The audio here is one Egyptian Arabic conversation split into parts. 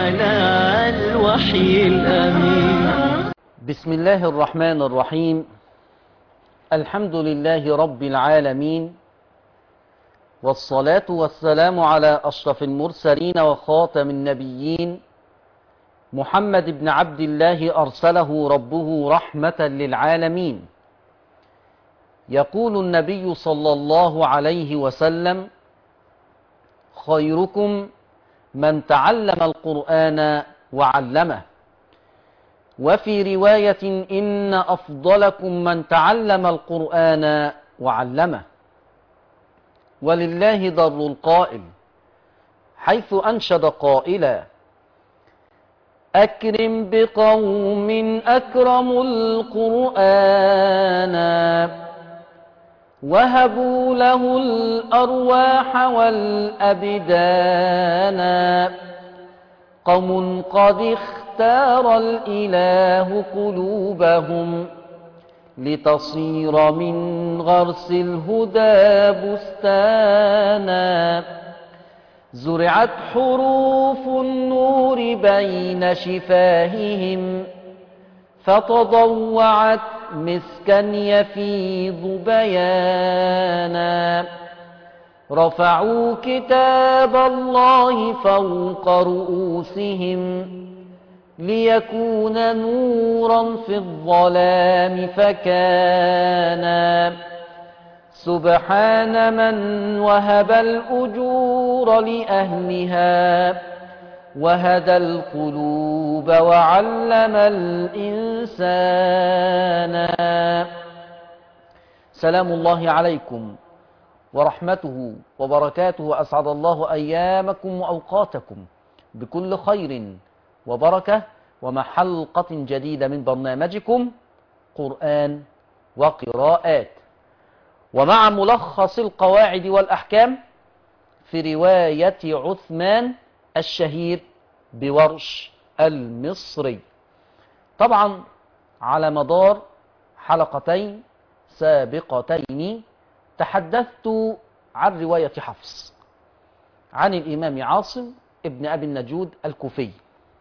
على الوحي الأمين بسم الله الرحمن الرحيم الحمد لله رب العالمين والصلاة والسلام على أشرف المرسلين وخاتم النبيين محمد بن عبد الله أرسله ربه رحمة للعالمين يقول النبي صلى الله عليه وسلم خيركم من تعلم القرآن وعلمه وفي رواية إن أفضلكم من تعلم القرآن وعلمه ولله ضر القائل حيث أنشد قائلا أكرم بقوم أكرموا القرآن وهبوا له الأرواح والأبدان قوم قد اختار الإله قلوبهم لتصير من غرس الهدى بستانا زرعت حروف النور بين شفاههم فتضوعت مسكا يفيض بيانا رفعوا كتاب الله فوق رؤوسهم ليكون نورا في الظلام فكانا سبحان من وهب الأجور لأهلها وهدى القلوب وعلم الإنسان سلام الله عليكم ورحمته وبركاته أسعد الله أيامكم وأوقاتكم بكل خير وبركة ومع حلقة جديدة من برنامجكم قرآن وقراءات ومع ملخص القواعد والأحكام في رواية عثمان الشهير بورش المصري طبعا على مدار حلقتين سابقتين تحدثت عن رواية حفص عن الإمام عاصم ابن أبي النجود الكوفي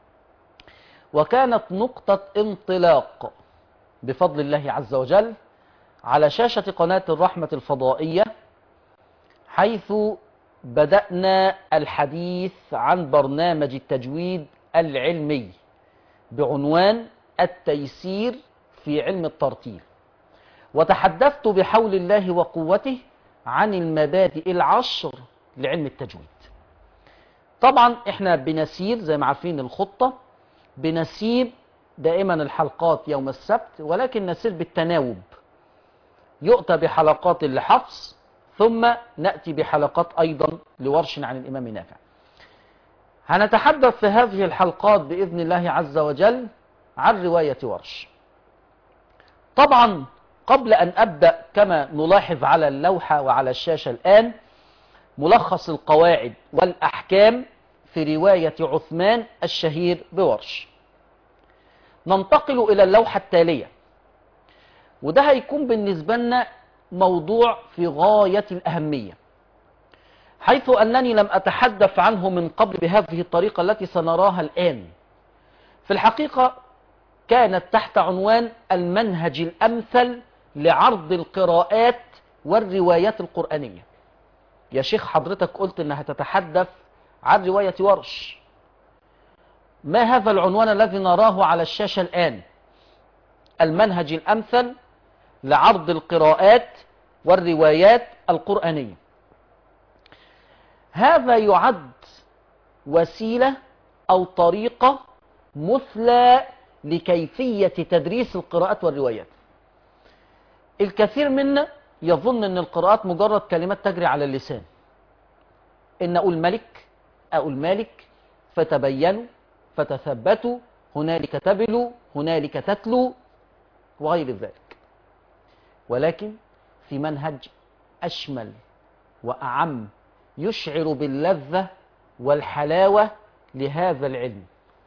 وكانت نقطة انطلاق بفضل الله عز وجل على شاشة قناة الرحمة الفضائية حيث بدأنا الحديث عن برنامج التجويد العلمي بعنوان التيسير في علم الترتيل وتحدثت بحول الله وقوته عن المبادئ العشر لعلم التجويد طبعا احنا بنسير زي ما عارفين الخطة بنسير دائما الحلقات يوم السبت ولكن نسير بالتناوب يؤتى بحلقات لحفص ثم نأتي بحلقات أيضا لورش عن الإمام نافع هنتحدث في هذه الحلقات بإذن الله عز وجل عن رواية ورش طبعا قبل أن أبدأ كما نلاحظ على اللوحة وعلى الشاشة الآن ملخص القواعد والأحكام في رواية عثمان الشهير بورش ننتقل إلى اللوحة التالية وده هيكون بالنسبة لنا موضوع في غاية الأهمية حيث أنني لم أتحدث عنه من قبل بهذه الطريقة التي سنراها الآن في الحقيقة كانت تحت عنوان المنهج الأمثل لعرض القراءات والروايات القرآنية يا شيخ حضرتك قلت أنها تتحدث عن رواية ورش ما هذا العنوان الذي نراه على الشاشة الآن المنهج الأمثل لعرض القراءات والروايات القرآنية هذا يعد وسيلة أو طريقة مثلى لكيفية تدريس القراءات والروايات الكثير منا يظن أن القراءات مجرد كلمات تجري على اللسان إن أقول ملك أقول مالك فتبينوا فتثبتوا هنالك تبلوا هنالك تتلوا وغير ذلك ولكن في منهج أشمل وأعم يشعر باللذة والحلاوة لهذا العلم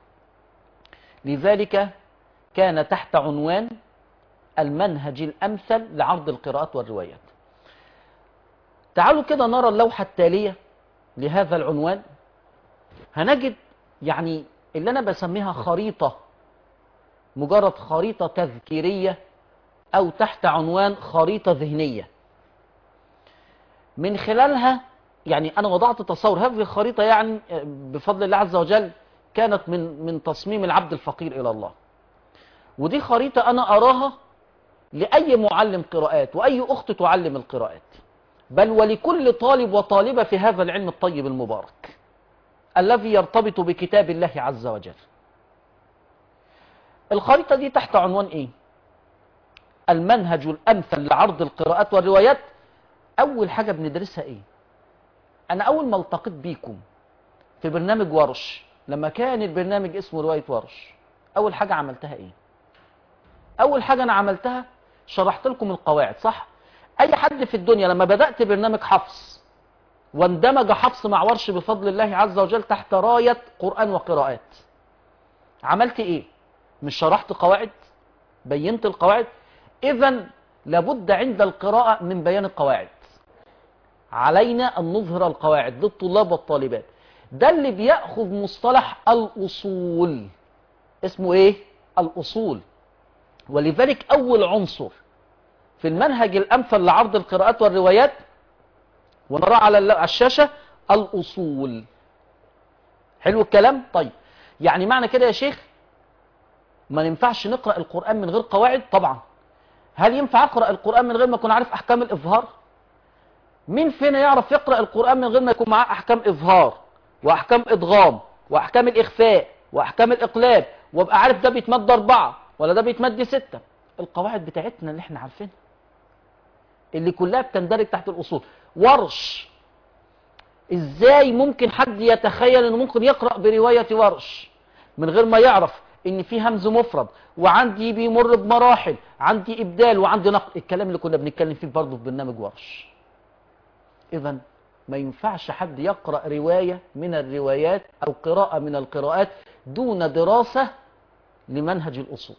لذلك كان تحت عنوان المنهج الأمثل لعرض القراءات والروايات تعالوا كده نرى اللوحة التالية لهذا العنوان هنجد يعني اللي انا بسميها خريطة مجرد خريطة تذكيرية او تحت عنوان خريطة ذهنية من خلالها يعني انا وضعت تصور هذه الخريطة يعني بفضل الله عز وجل كانت من من تصميم العبد الفقير الى الله ودي خريطة انا اراها لأي معلم قراءات وأي أخت تعلم القراءات بل ولكل طالب وطالبة في هذا العلم الطيب المبارك الذي يرتبط بكتاب الله عز وجل الخريطة دي تحت عنوان ايه المنهج الأمثل لعرض القراءات والروايات أول حاجة بندرسها ايه أنا أول ما التقيت بيكم في برنامج ورش لما كان البرنامج اسمه رواية ورش أول حاجة عملتها ايه أول حاجة أنا عملتها شرحت لكم القواعد صح أي حد في الدنيا لما بدأت برنامج حفص واندمج حفص مع ورش بفضل الله عز وجل تحت راية قرآن وقراءات عملت ايه مش شرحت قواعد بينت القواعد اذا لابد عند القراءة من بيان القواعد علينا ان نظهر القواعد للطلاب والطالبات ده اللي بيأخذ مصطلح الأصول اسمه ايه الأصول ولذلك أول عنصر في المنهج الأمثل لعرض القراءات والروايات ونرى على الشاشة الأصول حلو الكلام طيب يعني معنى كده يا شيخ ما ينفعش نقرأ القرآن من غير قواعد طبعا هل ينفع أقرأ القرآن من غير ما أكون عارف أحكام الإظهار مين فينا يعرف يقرأ القرآن من غير ما يكون معاه أحكام إظهار وأحكام إدغام وأحكام الإخفاء وأحكام الإقلاب وابقى عارف ده بيتمد أربعة ولا ده بيتمد ستة القواعد بتاعتنا اللي احنا عارفينها اللي كلها بتندرج تحت الأصول ورش ازاي ممكن حد يتخيل انه ممكن يقرأ برواية ورش من غير ما يعرف ان في همز مفرد وعندي بيمر بمراحل عندي ابدال وعندي نقل الكلام اللي كنا بنتكلم فيه برضه في برنامج ورش اذا ما ينفعش حد يقرأ رواية من الروايات او قراءة من القراءات دون دراسة لمنهج الاصول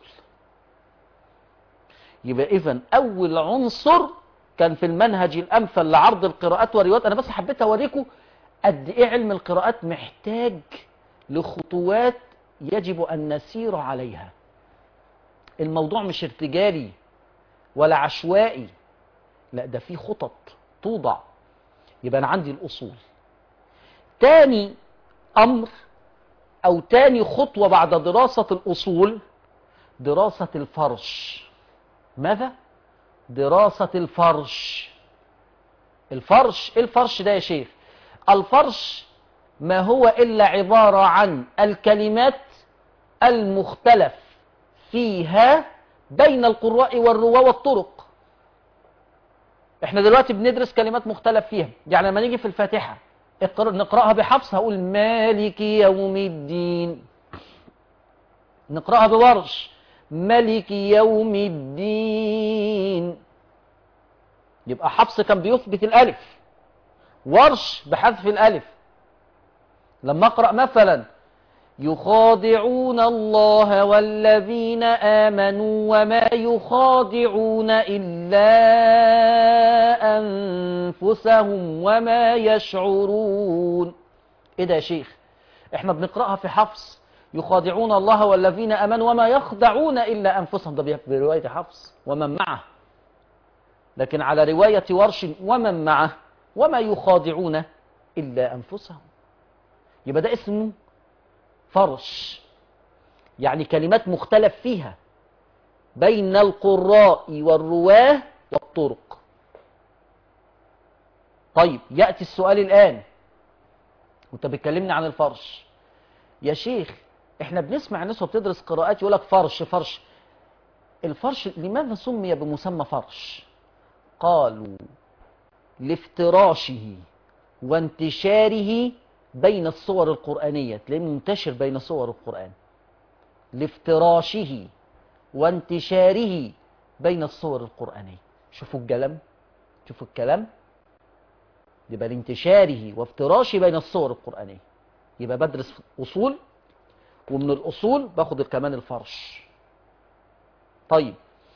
يبقى اذا اول عنصر كان في المنهج الامثل لعرض القراءات والروايات انا بس حبيت اوريكم قد ايه علم القراءات محتاج لخطوات يجب ان نسير عليها الموضوع مش ارتجالي ولا عشوائي لا ده في خطط توضع يبقى انا عندي الاصول تاني امر او تاني خطوة بعد دراسة الاصول دراسة الفرش ماذا دراسة الفرش الفرش ايه الفرش ده يا شيخ الفرش ما هو الا عبارة عن الكلمات المختلف فيها بين القراء والرواة والطرق احنا دلوقتي بندرس كلمات مختلف فيها يعني لما نيجي في الفاتحة نقرأها بحفص هقول مالك يوم الدين نقرأها بورش ملك يوم الدين يبقى حفص كان بيثبت الالف ورش بحذف الالف لما اقرا مثلا يخادعون الله والذين امنوا وما يخادعون الا انفسهم وما يشعرون ايه ده يا شيخ احنا بنقراها في حفص يخادعون الله والذين امنوا وما يخدعون الا انفسهم ده بروايه حفص ومن معه لكن على روايه ورش ومن معه وما يخادعون الا انفسهم يبقى ده اسمه فرش يعني كلمات مختلف فيها بين القراء والرواه والطرق طيب ياتي السؤال الان وانت بتكلمني عن الفرش يا شيخ احنا بنسمع ناس وبتدرس قراءات يقول لك فرش فرش الفرش لماذا سمي بمسمى فرش قالوا لافتراشه وانتشاره بين الصور القرآنية تلاقيه منتشر بين صور القرآن لافتراشه وانتشاره بين الصور القرآنية شوفوا الكلام شوفوا الكلام يبقى لانتشاره وافتراشه بين الصور القرآنية يبقى بدرس أصول ومن الأصول باخد كمان الفرش طيب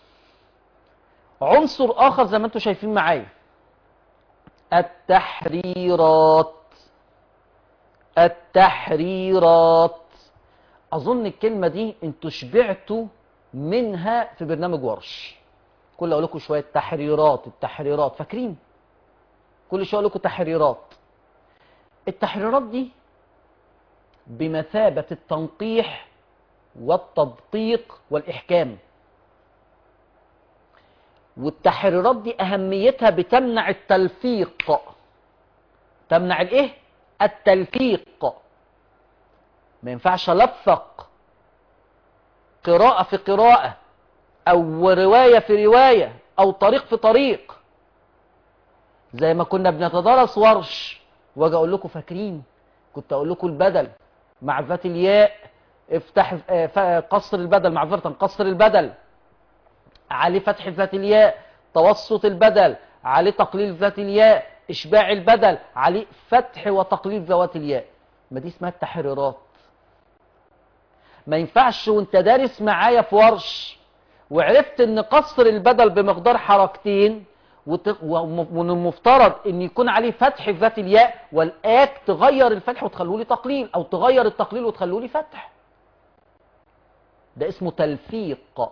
عنصر آخر زي ما انتم شايفين معايا التحريرات التحريرات اظن الكلمه دي انتوا شبعتوا منها في برنامج ورش كل اقول لكم شويه تحريرات التحريرات فاكرين كل شويه اقول لكم تحريرات التحريرات دي بمثابه التنقيح والتدقيق والاحكام والتحريرات دي اهميتها بتمنع التلفيق تمنع الايه التلفيق ما ينفعش الفق قراءة في قراءة او رواية في رواية او طريق في طريق زي ما كنا بنتدرس ورش واجي اقول لكم فاكرين كنت اقول لكم البدل مع ذات الياء افتح آه، ف- قصر البدل معذرة قصر البدل عليه فتح ذات الياء توسط البدل عليه تقليل ذات الياء اشباع البدل عليه فتح وتقليل ذوات الياء ما دي اسمها التحريرات ما ينفعش وانت دارس معايا في ورش وعرفت ان قصر البدل بمقدار حركتين وت- وم- ومن المفترض ان يكون عليه فتح في ذات الياء والآك تغير الفتح وتخلوه لي تقليل او تغير التقليل وتخلوه لي فتح ده اسمه تلفيق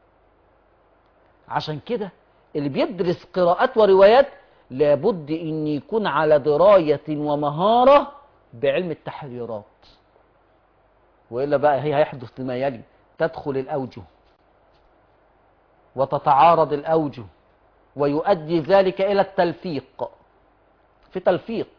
عشان كده اللي بيدرس قراءات وروايات لابد ان يكون على دراية ومهارة بعلم التحريرات وإلا بقى هي هيحدث لما يلي تدخل الأوجه وتتعارض الأوجه ويؤدي ذلك إلى التلفيق في تلفيق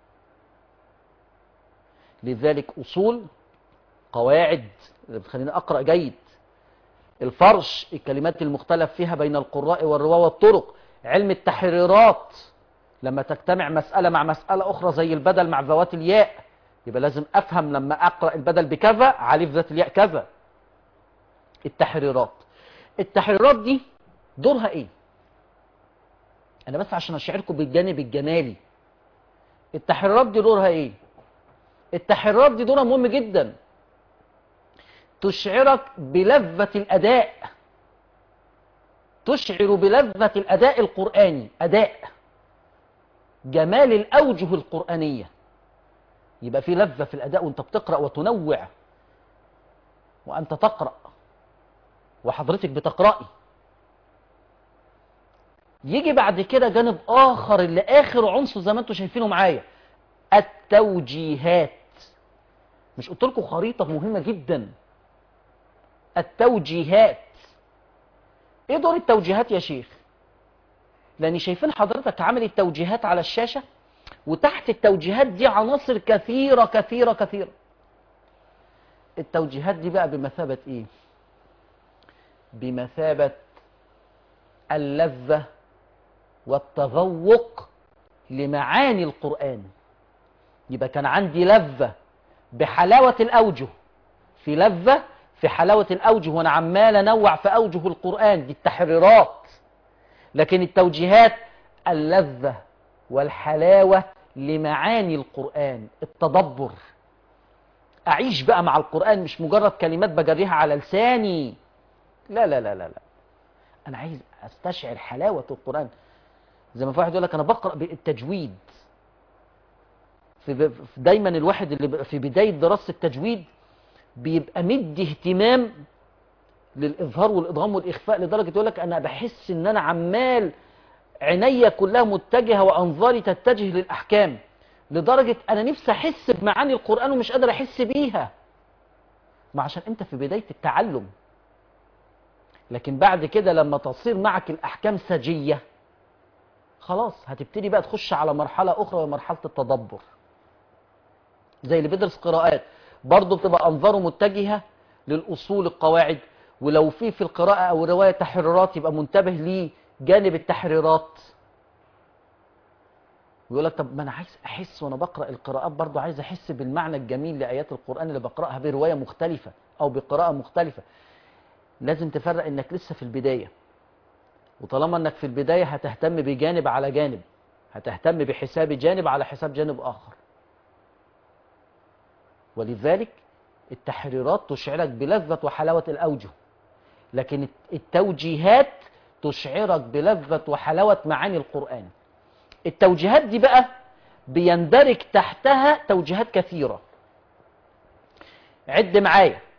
لذلك أصول قواعد اللي بتخليني أقرأ جيد الفرش الكلمات المختلف فيها بين القراء والرواة والطرق علم التحريرات لما تجتمع مسألة مع مسألة أخرى زي البدل مع ذوات الياء يبقى لازم أفهم لما أقرأ البدل بكذا عليه في ذات الياء كذا التحريرات التحريرات دي دورها إيه؟ أنا بس عشان أشعركم بالجانب الجمالي التحريرات دي دورها إيه؟ التحريرات دي دورها مهم جدا تشعرك بلذة الأداء تشعر بلذة الأداء القرآني أداء جمال الأوجه القرآنية يبقى في لذة في الأداء وأنت بتقرأ وتنوع وأنت تقرأ وحضرتك بتقرأي يجي بعد كده جانب آخر اللي آخر عنصر زي ما أنتم شايفينه معايا التوجيهات مش قلت لكم خريطة مهمة جدا التوجيهات ايه دور التوجيهات يا شيخ لان شايفين حضرتك عامل التوجيهات على الشاشة وتحت التوجيهات دي عناصر كثيرة كثيرة كثيرة التوجيهات دي بقى بمثابة ايه بمثابة اللذة والتذوق لمعاني القرآن يبقى كان عندي لذة بحلاوة الأوجه في لذة في حلاوة الأوجه وأنا عمال أنوع في أوجه القرآن دي التحريرات لكن التوجيهات اللذة والحلاوة لمعاني القرآن التدبر أعيش بقى مع القرآن مش مجرد كلمات بجريها على لساني لا لا لا لا لا أنا عايز أستشعر حلاوة القرآن زي ما في واحد يقول لك أنا بقرأ بالتجويد في في دايما الواحد اللي بيبقى في بداية دراسة التجويد بيبقى مدي اهتمام للإظهار والإضغام والإخفاء لدرجة يقول لك أنا بحس إن أنا عمال عينيا كلها متجهة وأنظاري تتجه للأحكام لدرجة أنا نفسي أحس بمعاني القرآن ومش قادر أحس بيها ما عشان أنت في بداية التعلم لكن بعد كده لما تصير معك الأحكام سجية خلاص هتبتدي بقى تخش على مرحلة أخرى وهي مرحلة التدبر زي اللي بيدرس قراءات برضه بتبقى أنظاره متجهة للأصول القواعد ولو في في القراءة أو الرواية تحريرات يبقى منتبه لجانب التحريرات ويقول لك طب ما أنا عايز أحس وأنا بقرأ القراءات برضه عايز أحس بالمعنى الجميل لآيات القرآن اللي بقرأها برواية مختلفة أو بقراءة مختلفة لازم تفرق إنك لسه في البداية وطالما إنك في البداية هتهتم بجانب على جانب هتهتم بحساب جانب على حساب جانب آخر ولذلك التحريرات تشعرك بلذة وحلاوة الأوجه لكن التوجيهات تشعرك بلذة وحلاوة معاني القرآن التوجيهات دي بقى بيندرج تحتها توجيهات كثيرة عد معايا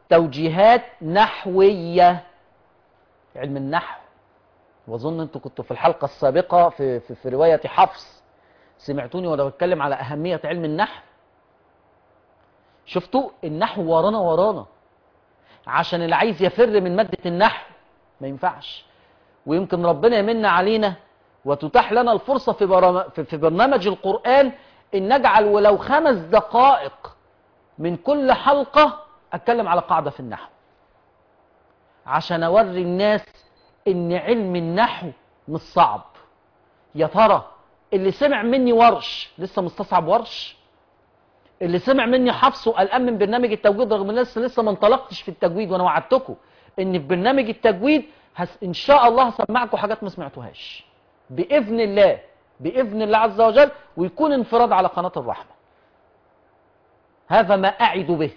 توجيهات نحوية علم النحو واظن انتوا كنتوا في الحلقة السابقة في, في, في رواية حفص سمعتوني وانا بتكلم على اهمية علم النحو شفتوا النحو ورانا ورانا عشان اللي عايز يفر من مادة النحو ما ينفعش ويمكن ربنا يمن علينا وتتاح لنا الفرصة في, برام... في برنامج القرآن ان نجعل ولو خمس دقائق من كل حلقة اتكلم على قاعدة في النحو عشان اوري الناس ان علم النحو مش صعب يا ترى اللي سمع مني ورش لسه مستصعب ورش اللي سمع مني حفص وقلقان من برنامج التجويد رغم ان لسه لسه ما انطلقتش في التجويد وانا وعدتكم ان في برنامج التجويد هس ان شاء الله هسمعكم حاجات ما سمعتوهاش باذن الله باذن الله عز وجل ويكون انفراد على قناه الرحمه هذا ما اعد به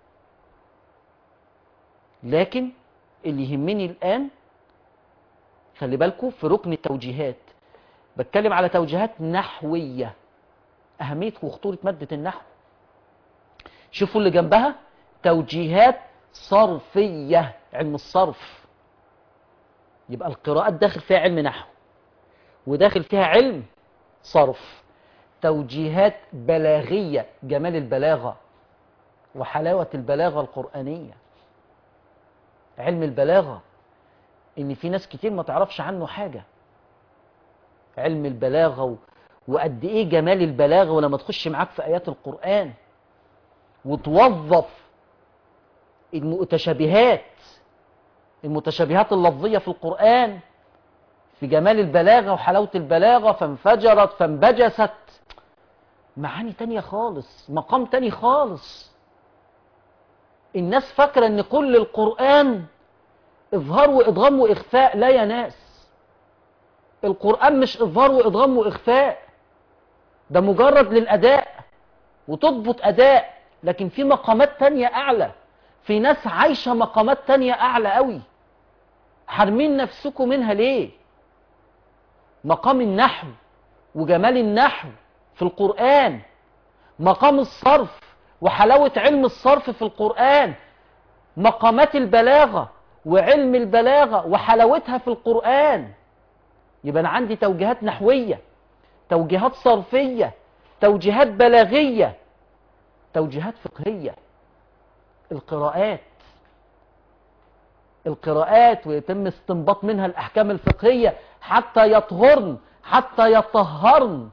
لكن اللي يهمني الان خلي بالكم في ركن التوجيهات بتكلم على توجيهات نحويه اهميه وخطوره ماده النحو شوفوا اللي جنبها توجيهات صرفيه علم الصرف يبقى القراءات داخل فيها علم نحو وداخل فيها علم صرف توجيهات بلاغيه جمال البلاغه وحلاوه البلاغه القرانيه علم البلاغه ان في ناس كتير ما تعرفش عنه حاجه علم البلاغه و... وقد ايه جمال البلاغه ولما تخش معاك في ايات القران وتوظف المتشابهات المتشابهات اللفظيه في القران في جمال البلاغه وحلاوه البلاغه فانفجرت فانبجست معاني تانية خالص مقام تاني خالص الناس فاكره ان كل القران اظهار وادغام واخفاء لا يا ناس القران مش اظهار وادغام واخفاء ده مجرد للاداء وتضبط اداء لكن في مقامات تانية اعلى في ناس عايشه مقامات تانية اعلى قوي حارمين نفسكم منها ليه مقام النحو وجمال النحو في القران مقام الصرف وحلاوه علم الصرف في القران مقامات البلاغه وعلم البلاغه وحلاوتها في القران يبقى انا عندي توجيهات نحويه توجيهات صرفيه توجيهات بلاغيه توجيهات فقهيه القراءات القراءات ويتم استنباط منها الاحكام الفقهيه حتى يطهرن حتى يطهرن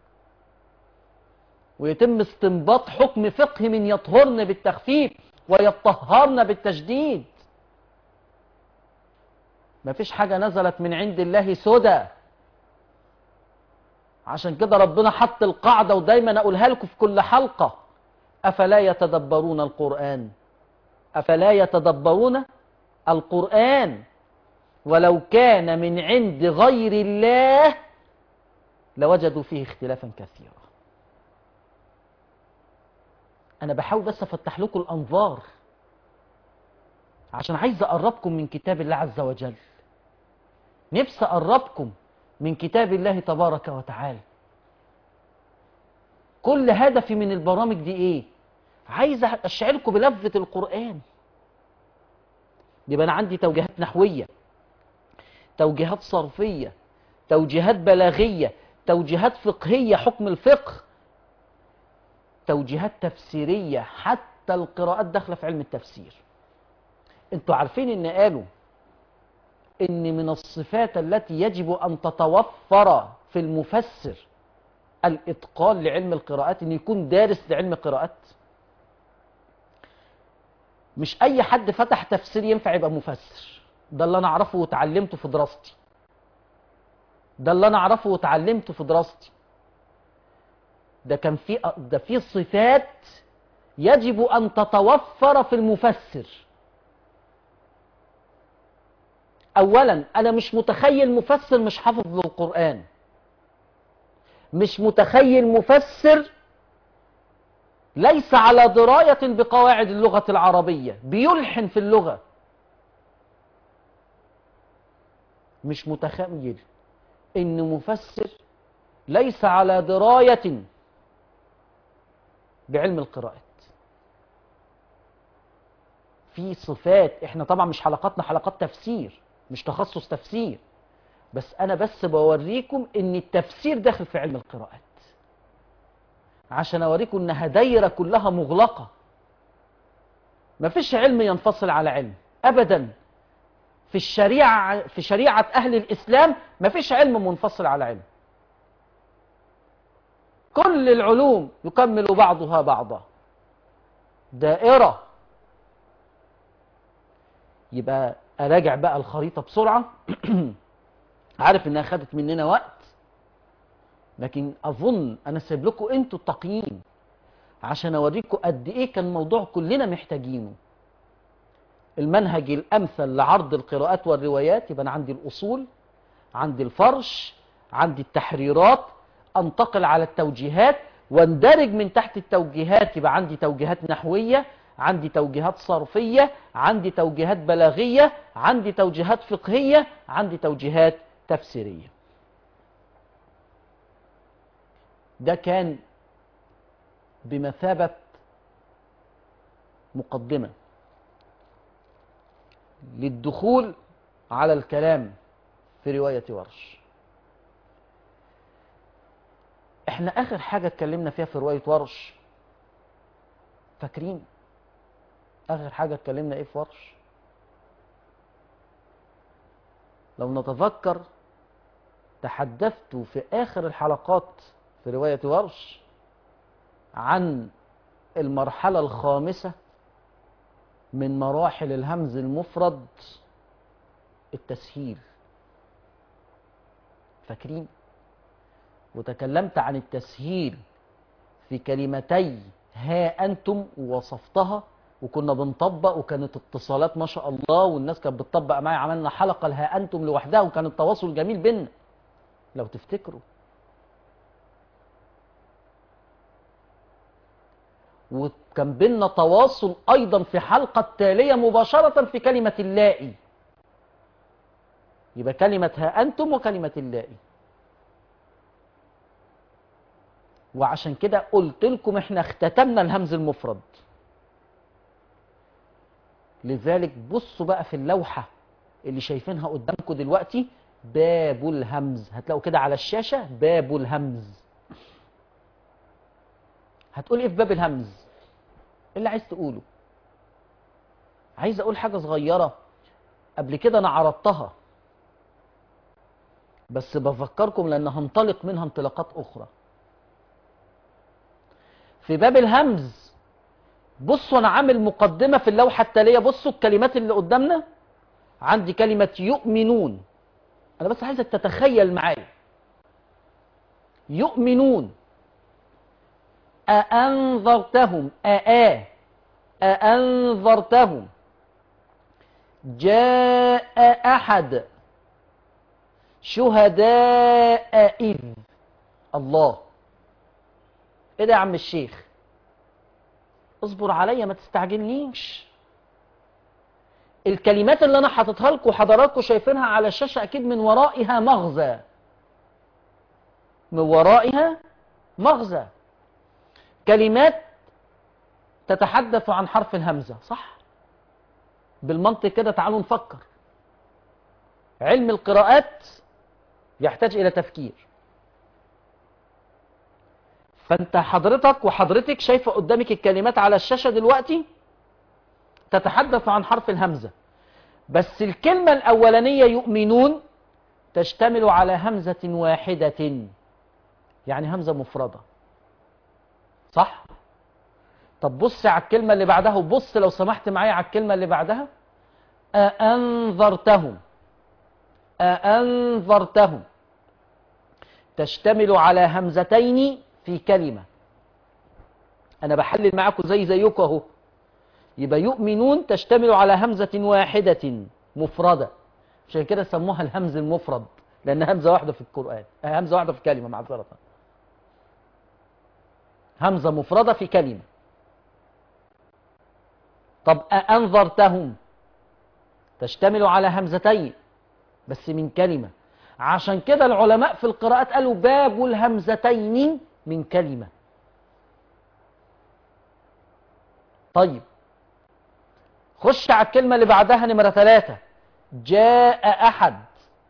ويتم استنباط حكم فقهي من يطهرن بالتخفيف ويطهرن بالتشديد مفيش حاجة نزلت من عند الله سدى عشان كده ربنا حط القاعدة ودايما أقولها لكم في كل حلقة أفلا يتدبرون القرآن أفلا يتدبرون القرآن ولو كان من عند غير الله لوجدوا فيه اختلافا كثيرا أنا بحاول بس أفتح لكم الأنظار عشان عايز أقربكم من كتاب الله عز وجل نفسي أقربكم من كتاب الله تبارك وتعالى كل هدفي من البرامج دي ايه عايز اشعركم بلذة القرآن يبقى انا عندي توجيهات نحوية توجيهات صرفية توجيهات بلاغية توجيهات فقهية حكم الفقه توجيهات تفسيرية حتى القراءات داخلة في علم التفسير انتوا عارفين ان قالوا ان من الصفات التي يجب ان تتوفر في المفسر الاتقان لعلم القراءات ان يكون دارس لعلم القراءات مش اي حد فتح تفسير ينفع يبقى مفسر ده اللي انا اعرفه وتعلمته في دراستي ده اللي انا اعرفه وتعلمته في دراستي ده كان في ده في صفات يجب ان تتوفر في المفسر اولا انا مش متخيل مفسر مش حافظ للقران مش متخيل مفسر ليس على درايه بقواعد اللغه العربيه بيلحن في اللغه مش متخيل ان مفسر ليس على درايه بعلم القراءات في صفات احنا طبعا مش حلقاتنا حلقات تفسير مش تخصص تفسير بس انا بس بوريكم ان التفسير داخل في علم القراءات عشان اوريكم انها دايره كلها مغلقه مفيش علم ينفصل على علم ابدا في الشريعه في شريعه اهل الاسلام مفيش علم منفصل على علم كل العلوم يكمل بعضها بعضا دائره يبقى اراجع بقى الخريطه بسرعه عارف انها خدت مننا وقت لكن اظن انا سايب لكم انتوا التقييم عشان اوريكم قد ايه كان موضوع كلنا محتاجينه المنهج الامثل لعرض القراءات والروايات يبقى انا عندي الاصول عندي الفرش عندي التحريرات انتقل على التوجيهات واندرج من تحت التوجيهات يبقى عندي توجيهات نحويه عندي توجيهات صرفيه عندي توجيهات بلاغيه عندي توجيهات فقهيه عندي توجيهات تفسيريه ده كان بمثابة مقدمة للدخول على الكلام في رواية ورش احنا اخر حاجة اتكلمنا فيها في رواية ورش فاكرين اخر حاجة اتكلمنا ايه في ورش لو نتذكر تحدثت في اخر الحلقات في رواية ورش عن المرحلة الخامسة من مراحل الهمز المفرد التسهيل فاكرين وتكلمت عن التسهيل في كلمتي ها أنتم ووصفتها وكنا بنطبق وكانت اتصالات ما شاء الله والناس كانت بتطبق معايا عملنا حلقة لها أنتم لوحدها وكان التواصل جميل بينا لو تفتكروا وكان بينا تواصل ايضا في حلقة التالية مباشرة في كلمة اللائي يبقى كلمة ها انتم وكلمة اللائي وعشان كده قلت لكم احنا اختتمنا الهمز المفرد لذلك بصوا بقى في اللوحة اللي شايفينها قدامكم دلوقتي باب الهمز هتلاقوا كده على الشاشة باب الهمز هتقول ايه في باب الهمز ايه اللي عايز تقوله عايز اقول حاجة صغيرة قبل كده انا عرضتها بس بفكركم لان هنطلق منها انطلاقات اخرى في باب الهمز بصوا انا عامل مقدمة في اللوحة التالية بصوا الكلمات اللي قدامنا عندي كلمة يؤمنون انا بس عايزك تتخيل معايا يؤمنون أأنذرتهم أآ أأنذرتهم جاء أحد شهداء إذ الله إيه ده يا عم الشيخ اصبر عليا ما تستعجلنيش الكلمات اللي انا حاططها لكم حضراتكم شايفينها على الشاشه اكيد من ورائها مغزى من ورائها مغزى كلمات تتحدث عن حرف الهمزه صح بالمنطق كده تعالوا نفكر علم القراءات يحتاج الى تفكير فانت حضرتك وحضرتك شايفه قدامك الكلمات على الشاشه دلوقتي تتحدث عن حرف الهمزة بس الكلمة الأولانية يؤمنون تشتمل على همزة واحدة يعني همزة مفردة صح؟ طب بص على الكلمة اللي بعدها وبص لو سمحت معايا على الكلمة اللي بعدها أأنذرتهم أأنذرتهم تشتمل على همزتين في كلمة أنا بحلل معاكم زي زيكم أهو يبقى يؤمنون تشتمل على همزة واحدة مفردة عشان كده سموها الهمز المفرد لأن همزة واحدة في القرآن آه همزة واحدة في كلمة معذرة همزة مفردة في كلمة طب أأنذرتهم تشتمل على همزتين بس من كلمة عشان كده العلماء في القراءات قالوا باب الهمزتين من كلمة طيب خش على الكلمة اللي بعدها نمرة ثلاثة جاء أحد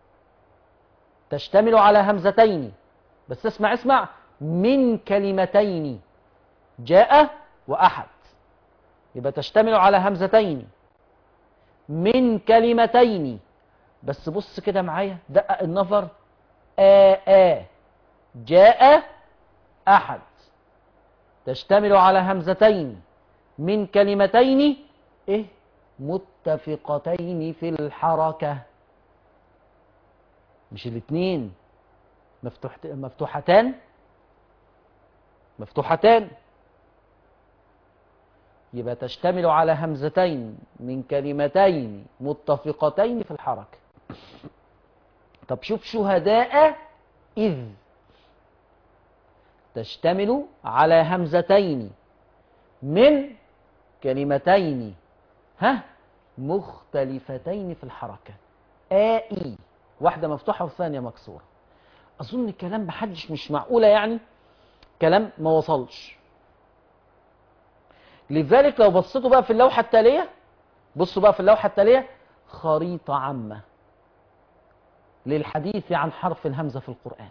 تشتمل على همزتين بس اسمع اسمع من كلمتين جاء وأحد يبقى تشتمل على همزتين من كلمتين بس بص كده معايا دقق النظر آ آ جاء أحد تشتمل على همزتين من كلمتين إيه متفقتين في الحركة مش الاثنين مفتوحت... مفتوحتان مفتوحتان يبقى تشتمل على همزتين من كلمتين متفقتين في الحركة طب شوف شهداء إذ تشتمل على همزتين من كلمتين ها مختلفتين في الحركة آئي واحدة مفتوحة والثانية مكسورة أظن الكلام محدش مش معقولة يعني كلام ما وصلش لذلك لو بصيتوا بقى في اللوحة التالية بصوا بقى في اللوحة التالية خريطة عامة للحديث عن حرف الهمزة في القرآن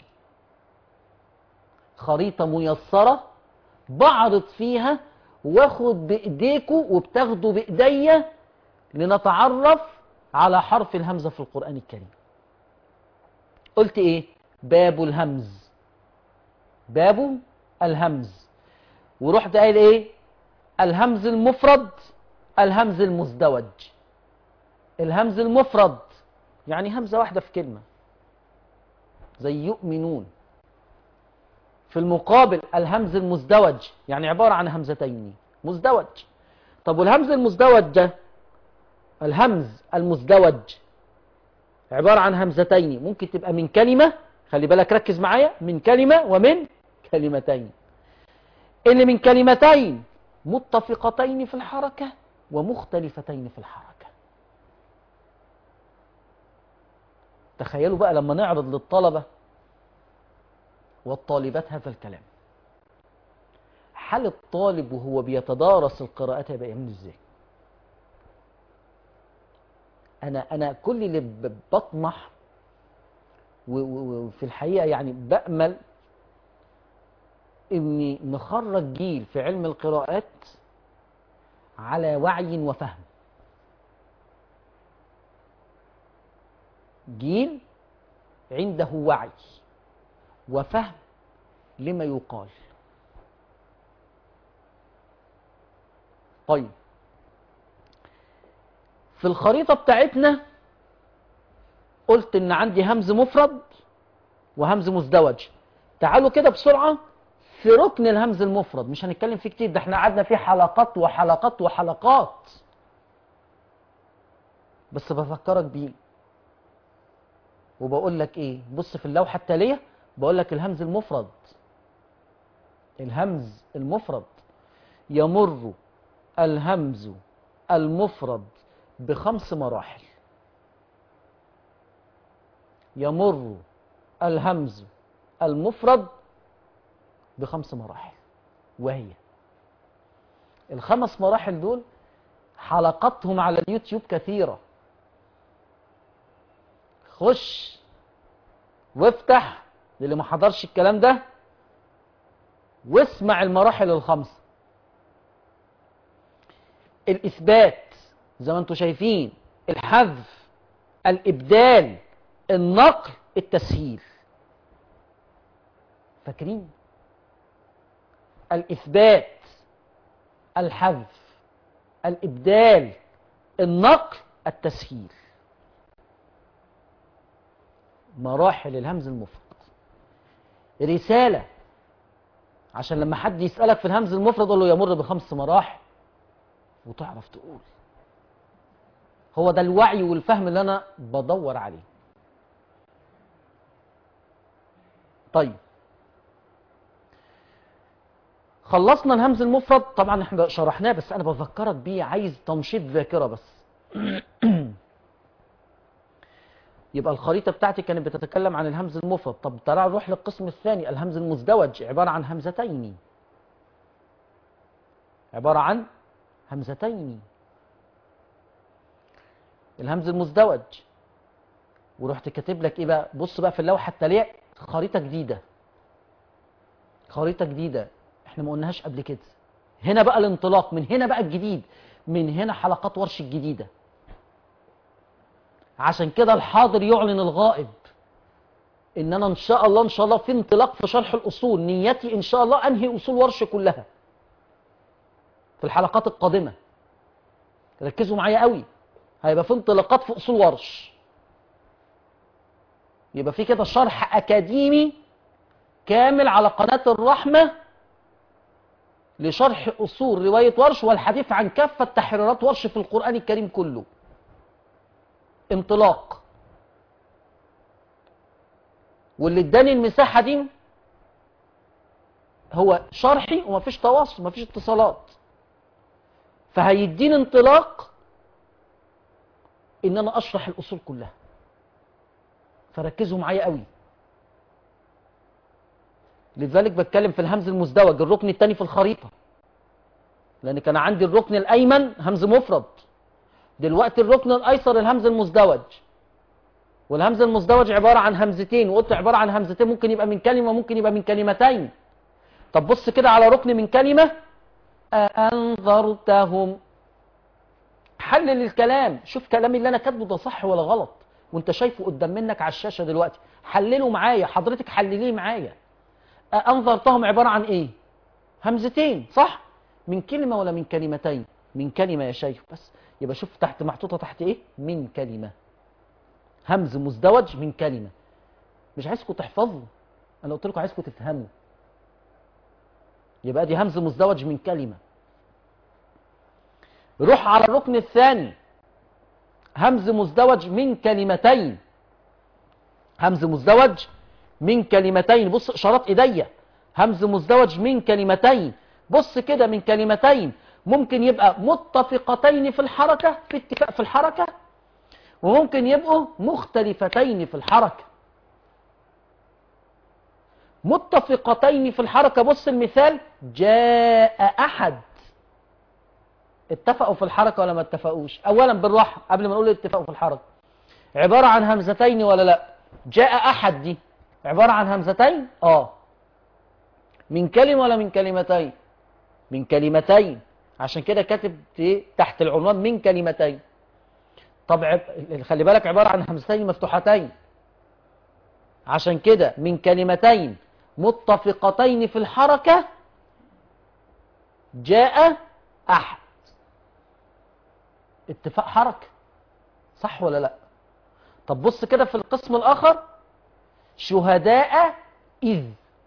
خريطة ميسرة بعرض فيها واخد بايديكوا وبتاخدوا بايديا لنتعرف على حرف الهمزة في القرآن الكريم قلت ايه باب الهمز باب الهمز ورحت قايل ايه الهمز المفرد الهمز المزدوج الهمز المفرد يعني همزة واحدة في كلمة زي يؤمنون في المقابل الهمز المزدوج يعني عبارة عن همزتين مزدوج طب والهمز المزدوج ده الهمز المزدوج عبارة عن همزتين ممكن تبقى من كلمة خلي بالك ركز معايا من كلمة ومن كلمتين اللي من كلمتين متفقتين في الحركة ومختلفتين في الحركة تخيلوا بقى لما نعرض للطلبة والطالبات هذا الكلام حال الطالب وهو بيتدارس القراءات هيبقى يعمل ازاي انا انا كل اللي ب- بطمح و- و- وفي الحقيقه يعني بامل اني نخرج جيل في علم القراءات على وعي وفهم جيل عنده وعي وفهم لما يقال طيب في الخريطة بتاعتنا قلت ان عندي همز مفرد وهمز مزدوج تعالوا كده بسرعة في ركن الهمز المفرد مش هنتكلم فيه كتير ده احنا قعدنا فيه حلقات وحلقات وحلقات بس بفكرك بيه وبقول لك ايه بص في اللوحة التالية بقول لك الهمز المفرد الهمز المفرد يمر الهمز المفرد بخمس مراحل يمر الهمز المفرد بخمس مراحل وهي الخمس مراحل دول حلقاتهم على اليوتيوب كثيرة خش وافتح للي ما حضرش الكلام ده واسمع المراحل الخمسة الإثبات زي ما انتم شايفين الحذف الإبدال النقل التسهيل فاكرين الإثبات الحذف الإبدال النقل التسهيل مراحل الهمز المفرد رسالة عشان لما حد يسألك في الهمز المفرد قول له يمر بخمس مراحل وتعرف تقول هو ده الوعي والفهم اللي انا بدور عليه طيب خلصنا الهمز المفرد طبعا احنا شرحناه بس انا بذكرك بيه عايز تنشيط ذاكره بس يبقى الخريطه بتاعتي كانت بتتكلم عن الهمز المفرد طب تعالى نروح للقسم الثاني الهمز المزدوج عباره عن همزتين عباره عن همزتين الهمز المزدوج ورحت كاتب لك ايه بقى بص بقى في اللوحه التاليه خريطه جديده خريطه جديده احنا ما قلناهاش قبل كده هنا بقى الانطلاق من هنا بقى الجديد من هنا حلقات ورش الجديده عشان كده الحاضر يعلن الغائب ان انا ان شاء الله ان شاء الله في انطلاق في شرح الاصول نيتي ان شاء الله انهي اصول ورش كلها في الحلقات القادمه ركزوا معايا قوي هيبقى في انطلاقات في اصول ورش يبقى في كده شرح اكاديمي كامل على قناه الرحمه لشرح اصول روايه ورش والحديث عن كافه تحريرات ورش في القران الكريم كله انطلاق واللي اداني المساحه دي هو شرحي ومفيش تواصل مفيش اتصالات فهيديني انطلاق ان انا اشرح الاصول كلها فركزوا معايا قوي لذلك بتكلم في الهمز المزدوج الركن الثاني في الخريطه لان كان عندي الركن الايمن همز مفرد دلوقتي الركن الايسر الهمز المزدوج والهمز المزدوج عباره عن همزتين وقلت عباره عن همزتين ممكن يبقى من كلمه ممكن يبقى من كلمتين طب بص كده على ركن من كلمه أأنذرتهم حلل الكلام شوف كلامي اللي انا كاتبه ده صح ولا غلط وانت شايفه قدام منك على الشاشه دلوقتي حلله معايا حضرتك حلليه معايا أأنذرتهم عباره عن ايه همزتين صح من كلمه ولا من كلمتين من كلمه يا شيخ بس يبقى شوف تحت محطوطه تحت ايه من كلمه همز مزدوج من كلمه مش عايزكم تحفظوا انا قلت لكم عايزكم تفهموا يبقى دي همز مزدوج من كلمه روح على الركن الثاني همز مزدوج من كلمتين همز مزدوج من كلمتين بص اشارات ايديا همز مزدوج من كلمتين بص كده من كلمتين ممكن يبقى متفقتين في الحركة في اتفاق في الحركة وممكن يبقوا مختلفتين في الحركة متفقتين في الحركة بص المثال جاء أحد اتفقوا في الحركة ولا ما اتفقوش أولا بالراحة قبل ما نقول اتفقوا في الحركة عبارة عن همزتين ولا لا جاء أحد دي عبارة عن همزتين اه من كلمة ولا من كلمتين من كلمتين عشان كده كاتب ايه تحت العنوان من كلمتين طب عب... خلي بالك عبارة عن همزتين مفتوحتين عشان كده من كلمتين متفقتين في الحركة جاء أحد اتفاق حركة صح ولا لا طب بص كده في القسم الآخر شهداء إذ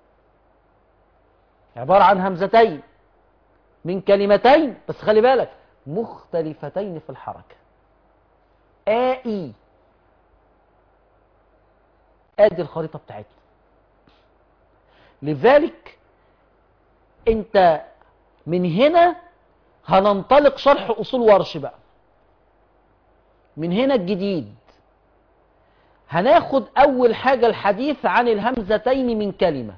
عبارة عن همزتين من كلمتين بس خلي بالك مختلفتين في الحركة آئي ادي الخريطة بتاعتنا لذلك انت من هنا هننطلق شرح اصول ورش بقى من هنا الجديد هناخد اول حاجة الحديث عن الهمزتين من كلمة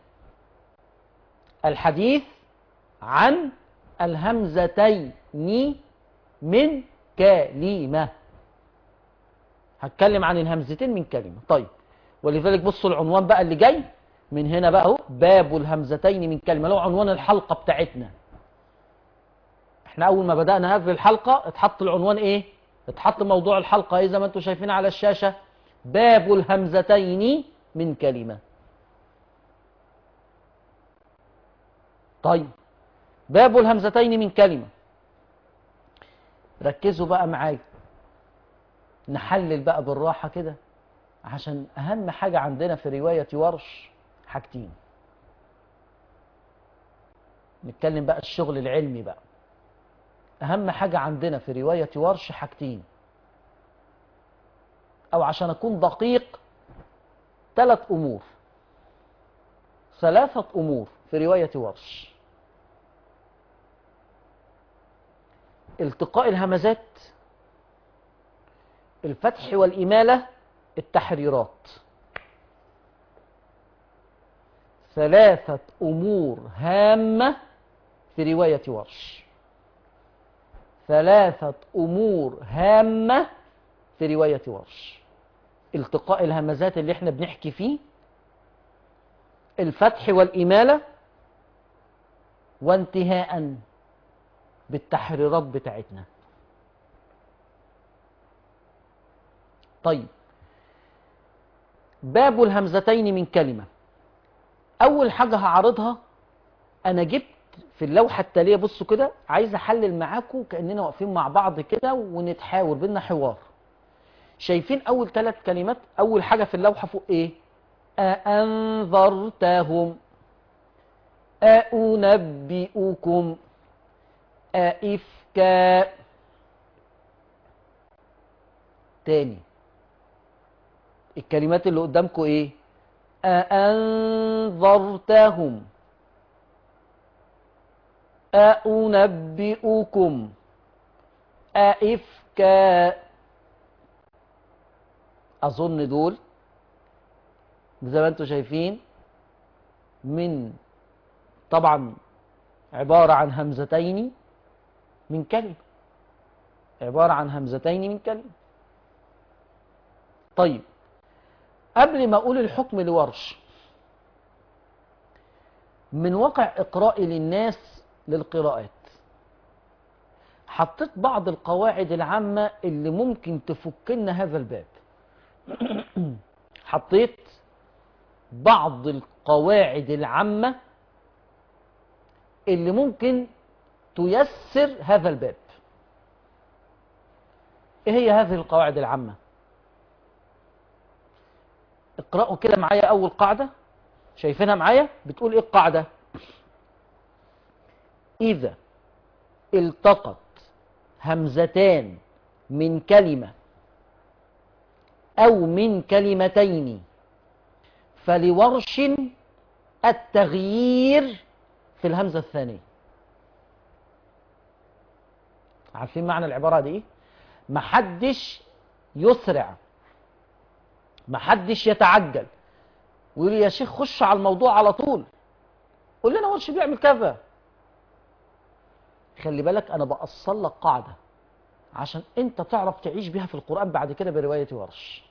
الحديث عن الهمزتين من كلمة هتكلم عن الهمزتين من كلمة طيب ولذلك بصوا العنوان بقى اللي جاي من هنا بقى اهو باب الهمزتين من كلمة لو عنوان الحلقة بتاعتنا احنا اول ما بدأنا هذه الحلقة اتحط العنوان ايه اتحط موضوع الحلقة ايه زي ما انتم شايفين على الشاشة باب الهمزتين من كلمة طيب باب الهمزتين من كلمة ركزوا بقى معايا نحلل بقى بالراحة كده عشان أهم حاجة عندنا في رواية ورش حاجتين نتكلم بقى الشغل العلمي بقى أهم حاجة عندنا في رواية ورش حاجتين أو عشان أكون دقيق ثلاث أمور ثلاثة أمور في رواية ورش التقاء الهمزات الفتح والإمالة التحريرات ثلاثة أمور هامة في رواية ورش ثلاثة أمور هامة في رواية ورش التقاء الهمزات اللي احنا بنحكي فيه الفتح والإمالة وانتهاء بالتحريرات بتاعتنا طيب باب الهمزتين من كلمة أول حاجة هعرضها أنا جبت في اللوحة التالية بصوا كده عايز أحلل معاكم كأننا واقفين مع بعض كده ونتحاور بينا حوار شايفين أول ثلاث كلمات أول حاجة في اللوحة فوق إيه أأنذرتهم أأنبئكم أئفكا تاني الكلمات اللي قدامكم ايه أأنذرتهم أأنبئكم أئفكا أظن دول زي ما انتم شايفين من طبعا عبارة عن همزتين من كلمة عبارة عن همزتين من كلمة طيب قبل ما أقول الحكم لورش من واقع إقرائي للناس للقراءات حطيت بعض القواعد العامة اللي ممكن تفك لنا هذا الباب حطيت بعض القواعد العامة اللي ممكن تيسر هذا الباب ايه هي هذه القواعد العامة اقرأوا كده معايا اول قاعدة شايفينها معايا بتقول ايه القاعدة اذا التقت همزتان من كلمة او من كلمتين فلورش التغيير في الهمزة الثانية عارفين معنى العبارة دي ايه محدش يسرع محدش يتعجل ويقول يا شيخ خش على الموضوع على طول قول لنا ورش بيعمل كذا خلي بالك انا بأصل لك قاعدة عشان انت تعرف تعيش بيها في القرآن بعد كده برواية ورش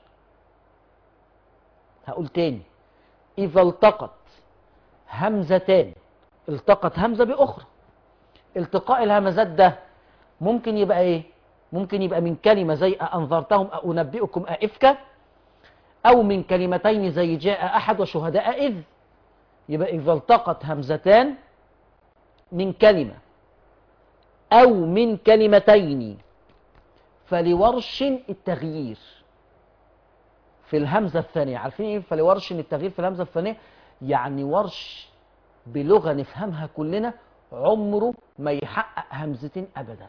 هقول تاني إذا التقت همزتان التقت همزة بأخرى التقاء الهمزات ده ممكن يبقى ايه ممكن يبقى من كلمة زي أنظرتهم أنبئكم أئفك أو من كلمتين زي جاء أحد وشهداء إذ يبقى إذا التقت همزتان من كلمة أو من كلمتين فلورش التغيير في الهمزة الثانية عارفين ايه فلورش التغيير في الهمزة الثانية يعني ورش بلغة نفهمها كلنا عمره ما يحقق همزتين أبدا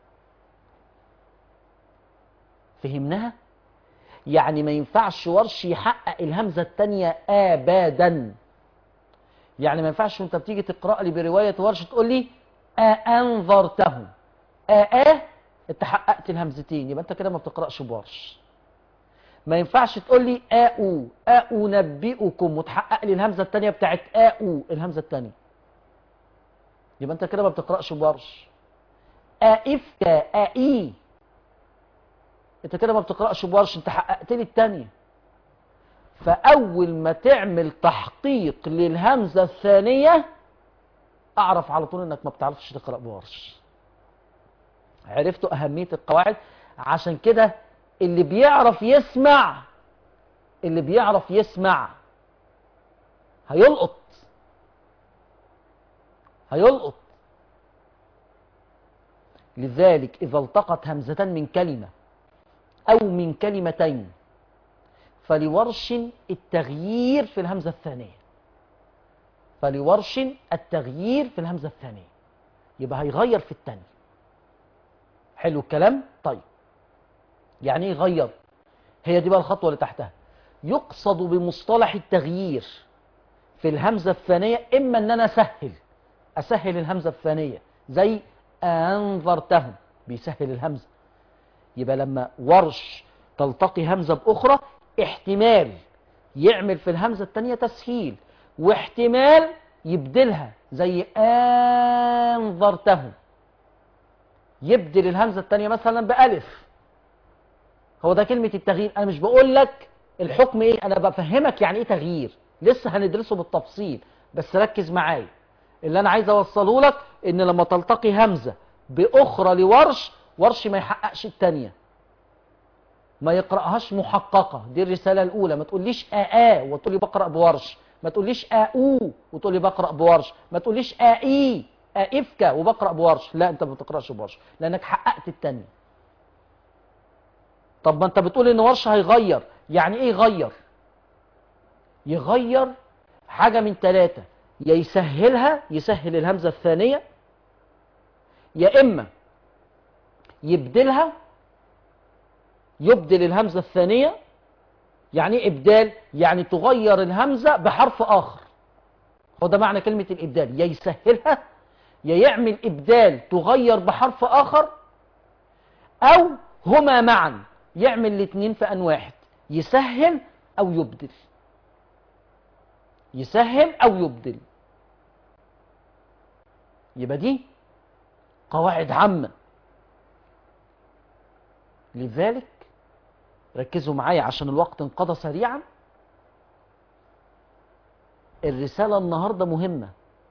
فهمناها يعني ما ينفعش ورش يحقق الهمزة الثانية أبدا يعني ما ينفعش وانت بتيجي تقرأ لي برواية ورش تقول لي أأنظرتهم أأ انت حققت الهمزتين يبقى انت كده ما بتقرأش بورش ما ينفعش تقول لي أو أنبئكم وتحقق لي الهمزة الثانية بتاعت أو الهمزة الثانية يبقى انت كده ما بتقرأش بورش أئفك أئي انت كده ما بتقرأش بورش انت حققت لي الثانية فأول ما تعمل تحقيق للهمزة الثانية أعرف على طول إنك ما بتعرفش تقرأ بورش عرفتوا أهمية القواعد عشان كده اللي بيعرف يسمع اللي بيعرف يسمع هيلقط هيلقط لذلك إذا التقت همزتان من كلمة أو من كلمتين فلورش التغيير في الهمزة الثانية فلورش التغيير في الهمزة الثانية يبقى هيغير في الثانية حلو الكلام طيب يعني ايه يغير هي دي بقى الخطوة اللي تحتها يقصد بمصطلح التغيير في الهمزة الثانية إما أن أنا أسهل أسهل الهمزة الثانية زي أنظرتهم بيسهل الهمزة يبقى لما ورش تلتقي همزة بأخرى احتمال يعمل في الهمزة الثانية تسهيل واحتمال يبدلها زي أنظرتهم يبدل الهمزة الثانية مثلا بألف هو ده كلمة التغيير انا مش بقول لك الحكم ايه انا بفهمك يعني ايه تغيير لسه هندرسه بالتفصيل بس ركز معايا اللي انا عايز اوصله لك ان لما تلتقي همزة باخرى لورش ورش ما يحققش التانية ما يقرأهاش محققة دي الرسالة الاولى ما تقوليش آآ وتقولي بقرأ بورش ما تقوليش آؤو وتقولي بقرأ بورش ما تقوليش آئي آئفك وبقرأ بورش لا انت ما بتقرأش بورش لانك حققت التانية طب ما انت بتقول ان ورش هيغير يعني ايه يغير يغير حاجة من ثلاثة يا يسهلها يسهل الهمزة الثانية يا إما يبدلها يبدل الهمزة الثانية يعني ايه إبدال يعني تغير الهمزة بحرف آخر هو ده معنى كلمة الإبدال يا يسهلها يا يعمل إبدال تغير بحرف آخر أو هما معا يعمل الاثنين في أن واحد يسهل أو يبدل يسهل أو يبدل يبقى دي قواعد عامة لذلك ركزوا معايا عشان الوقت انقضى سريعا الرسالة النهاردة مهمة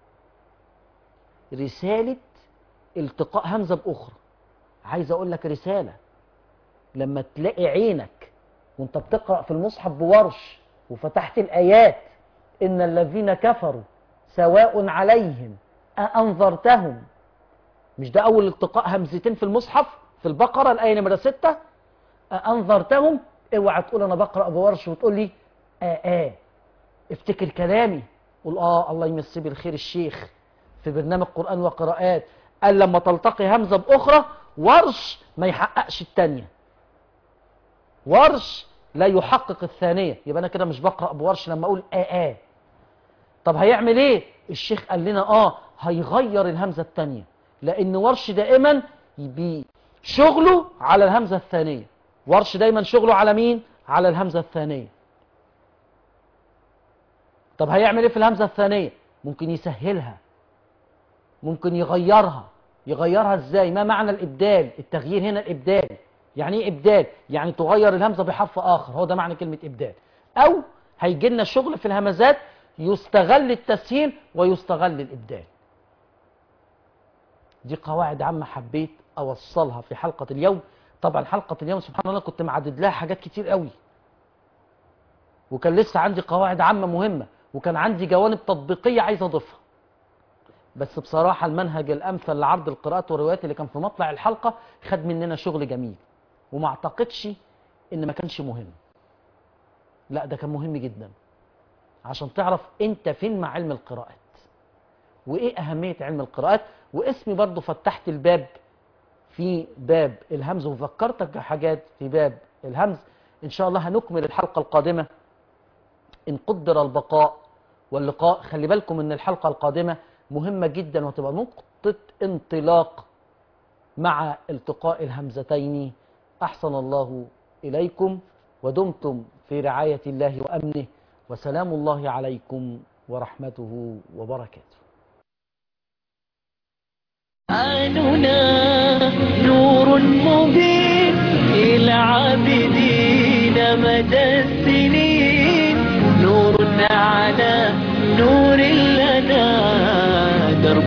رسالة التقاء همزة بأخرى عايز أقول لك رسالة لما تلاقي عينك وانت بتقرأ في المصحف بورش وفتحت الآيات إن الذين كفروا سواء عليهم أأنذرتهم مش ده أول التقاء همزتين في المصحف في البقرة الآية نمرة ستة أأنذرتهم اوعى تقول أنا بقرأ بورش وتقول لي آه آه افتكر كلامي قول آه الله يمسيه بالخير الشيخ في برنامج قرآن وقراءات قال لما تلتقي همزة بأخرى ورش ما يحققش التانية ورش لا يحقق الثانية يبقى أنا كده مش بقرأ بورش لما أقول آه آه طب هيعمل إيه الشيخ قال لنا آه هيغير الهمزة التانية لأن ورش دائما شغله على الهمزة الثانية ورش دايما شغله على مين على الهمزة الثانية طب هيعمل ايه في الهمزة الثانية ممكن يسهلها ممكن يغيرها يغيرها ازاي ما معنى الابدال التغيير هنا الابدال يعني ايه ابدال يعني تغير الهمزة بحرف اخر هو ده معنى كلمة ابدال او هيجي لنا شغل في الهمزات يستغل التسهيل ويستغل الابدال دي قواعد عامة حبيت اوصلها في حلقة اليوم طبعا حلقة اليوم سبحان الله كنت معدد لها حاجات كتير قوي وكان لسه عندي قواعد عامة مهمة وكان عندي جوانب تطبيقية عايز اضيفها بس بصراحة المنهج الامثل لعرض القراءات والروايات اللي كان في مطلع الحلقة خد مننا شغل جميل وما اعتقدش ان ما كانش مهم لا ده كان مهم جدا عشان تعرف انت فين مع علم القراءات وايه اهمية علم القراءات واسمي برضو فتحت الباب في باب الهمز وفكرتك بحاجات في باب الهمز ان شاء الله هنكمل الحلقة القادمة ان قدر البقاء واللقاء خلي بالكم ان الحلقة القادمة مهمة جدا وتبقى نقطة انطلاق مع التقاء الهمزتين احسن الله اليكم ودمتم في رعاية الله وامنه وسلام الله عليكم ورحمته وبركاته قرآننا نور مبين للعابدين مدى السنين نور على